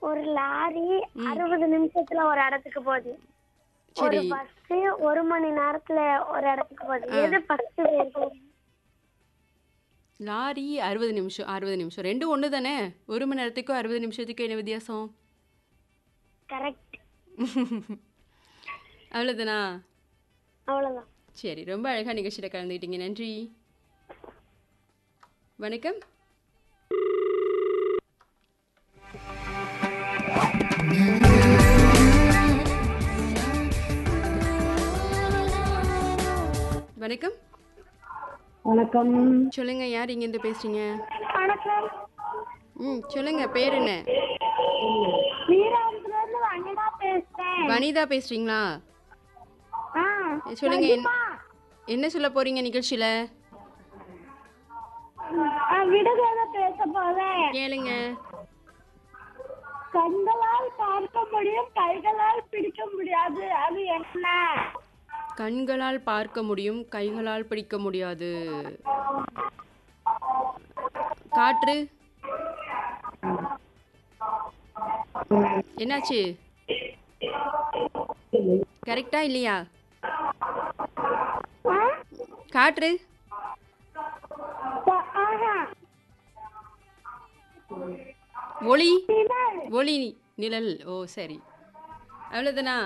ஒரு லாரி அறுபது நிமிஷத்துல ஒரு இடத்துக்கு போகுது ஒரு சரி பஸ் ஒரு மணி நேரத்துல ஒரு இடத்துக்கு போகுது எது ஃபர்ஸ்ட் போகுது லாரி அறுபது நிமிஷம் அறுபது நிமிஷம் ரெண்டும் ஒன்று தானே ஒரு மணி நேரத்துக்கும் அறுபது நிமிஷத்துக்கும் என்ன வித்தியாசம் கரெக்ட் அவ்வளோதானா அவ்வளவுதான் சரி ரொம்ப அழகாக நிகழ்ச்சியில் கலந்துக்கிட்டீங்க நன்றி வணக்கம் வணக்கம் வணக்கம் சொல்லுங்க யார் இங்கேருந்து பேசுறீங்க வணக்கம் ம் சொல்லுங்க பேர் என்ன வீராபுரத்துல இருந்து வனிதா பேசுறேன் வனிதா பேசுறீங்களா ஆ, சொல்லுங்க என்ன- மகிமா. என்ன சொல்ல போறீங்க நிகழ்ச்சியில ஆ, விடுதலை பேச போறேன் கேளுங்க கண்களால் பார்க்க முடியும் கைகளால் பிடிக்க முடியாது அது என்ன கண்களால் பார்க்க முடியும் கைகளால் பிடிக்க முடியாது காற்று என்னாச்சு கரெக்டா இல்லையா ஆ? காற்று ப- ஆஹா. ஒளி நிழல். ஒளி நிழல் ஓ சரி அவ்வளோதானா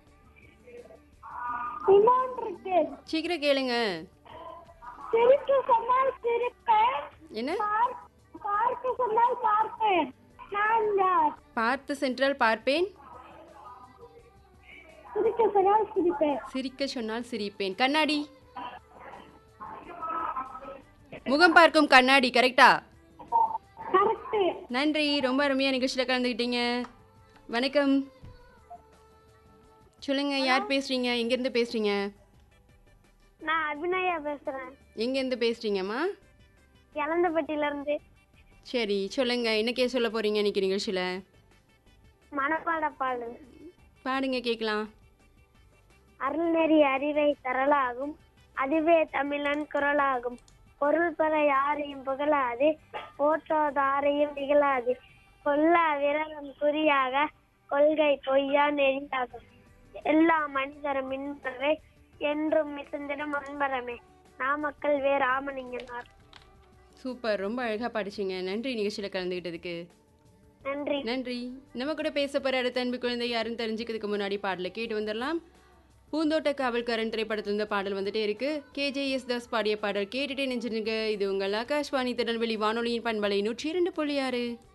விமான் இருக்கு சீக்கிரம் கேளுங்க சிரிக்க சொன்னால் சிரிப்பேன் என்ன பார்- பார்க்க சொன்னால் பார்ப்பேன் நான் யார் பார்த்து சென்றால் பார்ப்பேன் சிரிக்க சொன்னால் சிரிப்பேன் சிரிக்க சொன்னால் சிரிப்பேன் கண்ணாடி முகம் பார்க்கும் கண்ணாடி கரெக்டா கரெக்ட் நன்றி ரொம்ப அருமையாக நிகழ்ச்சியில் கலந்துக்கிட்டீங்க வணக்கம் சொல்லுங்க யார் பேசுறீங்க எங்கேருந்து பேசுறீங்க நான் அபிநயா பேசுறேன் எங்கேருந்து பேசுறீங்கம்மா இளந்தப்பட்டியில இருந்து சரி சொல்லுங்க என்னக்கே சொல்ல போறீங்க இன்னைக்கு நிகழ்ச்சியில் மனப்பாட பாடு பாடுங்க கேட்கலாம் அருள்நெறி அறிவை தரலாகும் அதுவே தமிழன் குரலாகும் பொருள் பெற யாரையும் புகழாது போற்றாதாரையும் நிகழாது கொல்லா விரலம் குறியாக கொள்கை பொய்யா நெறியாகும் எல்லா மனிதரும் மின்பறவை என்றும் மிகுந்திடும் அன்பரமே நாமக்கல் வே ராமலிங்கனார் சூப்பர் ரொம்ப அழகாக படிச்சீங்க நன்றி நிகழ்ச்சியில் கலந்துக்கிட்டதுக்கு நன்றி நன்றி நம்ம கூட பேச போகிற அடுத்த அன்பு குழந்தை யாருன்னு தெரிஞ்சுக்கிறதுக்கு முன்னாடி பாடலை கேட்டு வந்துடலாம் பூந்தோட்ட காவல்காரன் திரைப்படத்துல இருந்த பாடல் வந்துட்டே இருக்கு கேஜேஎஸ் தாஸ் பாடிய பாடல் கேட்டுட்டே நெஞ்சிருங்க இது உங்கள் ஆகாஷ்வாணி திருநெல்வேலி வானொலியின் பண்பலை நூற்றி இரண்டு புள்ளி ஆறு